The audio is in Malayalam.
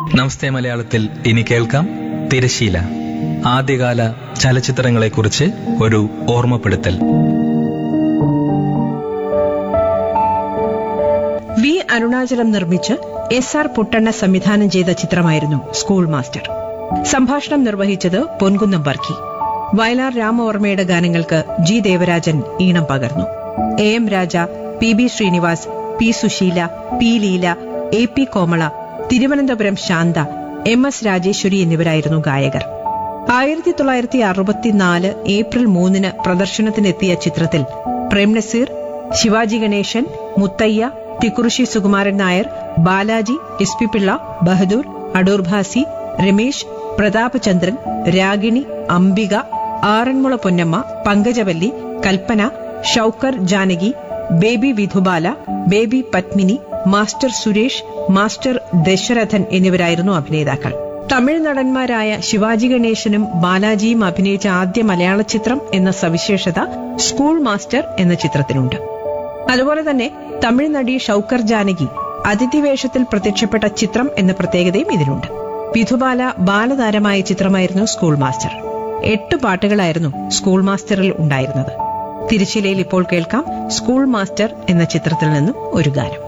നമസ്തേ മലയാളത്തിൽ ഇനി കേൾക്കാം തിരശീല ആദ്യകാല ചലച്ചിത്രങ്ങളെക്കുറിച്ച് ഒരു ഓർമ്മപ്പെടുത്തൽ വി അരുണാചലം നിർമ്മിച്ച് എസ് ആർ പുട്ടണ്ണ സംവിധാനം ചെയ്ത ചിത്രമായിരുന്നു സ്കൂൾ മാസ്റ്റർ സംഭാഷണം നിർവഹിച്ചത് പൊൻകുന്നം വർക്കി വയലാർ രാമവർമ്മയുടെ ഗാനങ്ങൾക്ക് ജി ദേവരാജൻ ഈണം പകർന്നു A M Raja P B Srinivas P Susheela P Leela A P Komala Thiruvananthapuram Shantha M S Rajeswari എന്നിവരായിരുന്നു ഗായകർ ആയിരത്തി തൊള്ളായിരത്തി അറുപത്തിനാല് ഏപ്രിൽ മൂന്നിന് പ്രദർശനത്തിനെത്തിയ ചിത്രത്തിൽ Prem Nazir Sivaji Ganesan Muthaiah Thikkurissy Sukumaran Nair Balaji S P Pillai Bahadur Adoor Bhasi Ramesh Prathapachandran Ragini Ambika Aranmula Ponnamma Pankajavalli Kalpana Shaukar Janaki baby Vidhubala baby Padmini master Suresh master Dasharathan എന്നിവരായിരുന്നു അഭിനേതാക്കൾ തമിഴ് നടന്മാരായ ശിവാജി ഗണേശനും ബാലാജിയും അഭിനയിച്ച ആദ്യ മലയാള ചിത്രം എന്ന സവിശേഷത സ്കൂൾ മാസ്റ്റർ എന്ന ചിത്രത്തിനുണ്ട് അതുപോലെ തന്നെ തമിഴ് നടി ഷൌക്കർ ജാനകി അതിഥിവേഷത്തിൽ പ്രത്യക്ഷപ്പെട്ട ചിത്രം എന്ന പ്രത്യേകതയും ഇതിനുണ്ട് വിധുബാല ബാലതാരമായ ചിത്രമായിരുന്നു സ്കൂൾ മാസ്റ്റർ എട്ട് പാട്ടുകളായിരുന്നു സ്കൂൾ മാസ്റ്ററിൽ ഉണ്ടായിരുന്നത് തിരുച്ചിലയിൽ ഇപ്പോൾ കേൾക്കാം സ്കൂൾ മാസ്റ്റർ എന്ന ചിത്രത്തിൽ നിന്നും ഒരു ഗാനം